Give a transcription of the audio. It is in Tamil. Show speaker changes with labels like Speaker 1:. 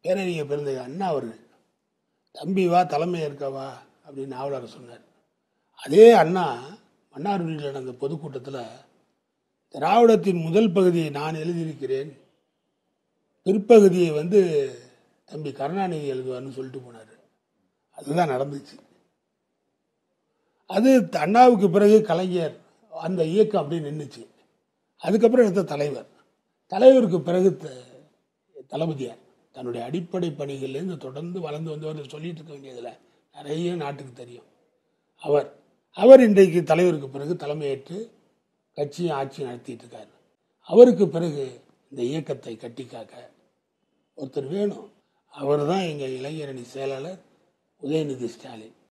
Speaker 1: பேரறிஞர் பிறந்த அண்ணா அவர்கள் தம்பி வா தலைமை ஏற்கவா அப்படின்னு நாவலர் சொன்னார் அதே அண்ணா மன்னார்குடியில் நடந்த பொதுக்கூட்டத்தில் திராவிடத்தின் முதல் பகுதியை நான் எழுதியிருக்கிறேன் பிற்பகுதியை வந்து தம்பி கருணாநிதி எழுதுவார்னு சொல்லிட்டு போனார் அதுதான் நடந்துச்சு அது அண்ணாவுக்கு பிறகு கலைஞர் அந்த இயக்கம் அப்படியே நின்றுச்சு அதுக்கப்புறம் எடுத்த தலைவர் தலைவருக்கு பிறகு த- தளபதியார் தன்னுடைய அடிப்படை பணிகள்லேருந்து தொடர்ந்து வளர்ந்து வந்தவர் சொல்லிட்டு இருக்க வேண்டியதில் நிறைய நாட்டுக்கு தெரியும் அவர் அவர் இன்றைக்கு தலைவருக்கு பிறகு தலைமையேற்று கட்சியும் ஆட்சி நடத்திட்டு இருக்காரு அவருக்கு பிறகு இந்த இயக்கத்தை கட்டி காக்க ஒருத்தர் வேணும் அவர் தான் எங்கள் இளைஞரணி செயலாளர் உதயநிதி ஸ்டாலின்